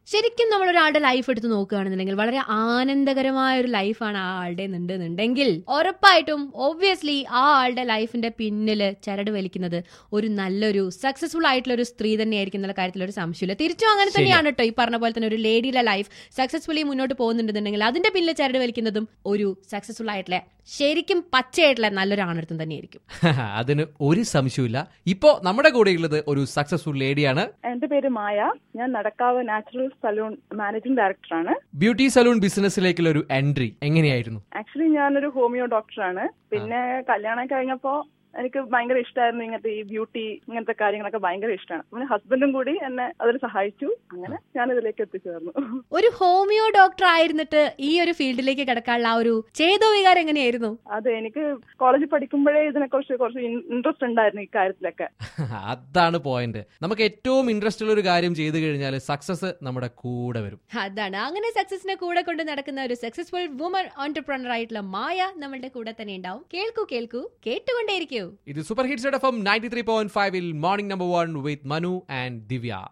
ശരിക്കും നമ്മൾ ഒരാളുടെ ലൈഫ് എടുത്ത് നോക്കുകയാണെന്നുണ്ടെങ്കിൽ വളരെ ആനന്ദകരമായ ഒരു ലൈഫാണ് ആ ആളുടെ എന്നുണ്ടെന്നുണ്ടെങ്കിൽ ഉറപ്പായിട്ടും ഒബ്വിയസ്ലി ആ ആളുടെ ലൈഫിന്റെ പിന്നില് ചരട് വലിക്കുന്നത് ഒരു നല്ലൊരു സക്സസ്ഫുൾ ആയിട്ടുള്ള ഒരു സ്ത്രീ തന്നെയായിരിക്കും എന്നുള്ള കാര്യത്തിൽ ഒരു സംശയമില്ല തിരിച്ചും അങ്ങനെ തന്നെയാണ് കേട്ടോ ഈ പറഞ്ഞ പോലെ തന്നെ ഒരു ലേഡിയുടെ ലൈഫ് സക്സസ്ഫുള്ളി മുന്നോട്ട് പോകുന്നുണ്ടെന്നുണ്ടെങ്കിൽ അതിന്റെ പിന്നിൽ ചരട് വലിക്കുന്നതും ഒരു സക്സസ്ഫുൾ ആയിട്ടുള്ള ശരിക്കും പച്ചയായിട്ടുള്ള നല്ലൊരു ആണർത്ഥം തന്നെയായിരിക്കും അതിന് ഒരു സംശയമില്ല ഇപ്പോ നമ്മുടെ കൂടെയുള്ളത് ഒരു സക്സസ്ഫുൾ ലേഡിയാണ് എന്റെ പേര് മായ ഞാൻ നടക്കാവ് നാച്ചുറൽ സലൂൺ മാനേജിംഗ് ഡയറക്ടറാണ് ബ്യൂട്ടി സലൂൺ ബിസിനസ്സിലേക്കുള്ള ഒരു എൻട്രി എങ്ങനെയായിരുന്നു ആക്ച്വലി ഞാനൊരു ഹോമിയോ ഡോക്ടറാണ് പിന്നെ കല്യാണം കഴിഞ്ഞപ്പോ എനിക്ക് ഭയങ്കര ഇഷ്ടമായിരുന്നു ഇങ്ങനത്തെ ഈ ബ്യൂട്ടി ഇങ്ങനത്തെ കാര്യങ്ങളൊക്കെ ഭയങ്കര ഇഷ്ടമാണ് പിന്നെ ഹസ്ബൻഡും കൂടി എന്നെ അതിൽ സഹായിച്ചു അങ്ങനെ ഞാൻ ഇതിലേക്ക് എത്തിച്ചേർന്നു ഒരു ഹോമിയോ ഡോക്ടർ ആയിരുന്നിട്ട് ഈ ഒരു ഫീൽഡിലേക്ക് കിടക്കാനുള്ള ആ ഒരു ചേതോ വികാരം എങ്ങനെയായിരുന്നു അതെ എനിക്ക് കോളേജിൽ പഠിക്കുമ്പോഴേ ഇതിനെക്കുറിച്ച് കുറച്ച് ഇൻട്രസ്റ്റ് ഉണ്ടായിരുന്നു ഈ കാര്യത്തിലൊക്കെ അതാണ് പോയിന്റ് നമുക്ക് ഏറ്റവും ഇൻട്രസ്റ്റ് ഉള്ള ഒരു കാര്യം ചെയ്തു കഴിഞ്ഞാൽ സക്സസ് നമ്മുടെ കൂടെ വരും അതാണ് അങ്ങനെ സക്സസിനെ കൂടെ കൊണ്ട് നടക്കുന്ന ഒരു സക്സസ്ഫുൾ വുമൺ ഓൺടർപ്രണർ ആയിട്ടുള്ള മായ നമ്മളുടെ കൂടെ തന്നെ ഉണ്ടാവും കേൾക്കൂ കേൾക്കൂ കേട്ടുകൊണ്ടേയിരിക്കൂ ഇത് super hits F M ninety three point ഫൈവിൽ morning number one with Manu and Divya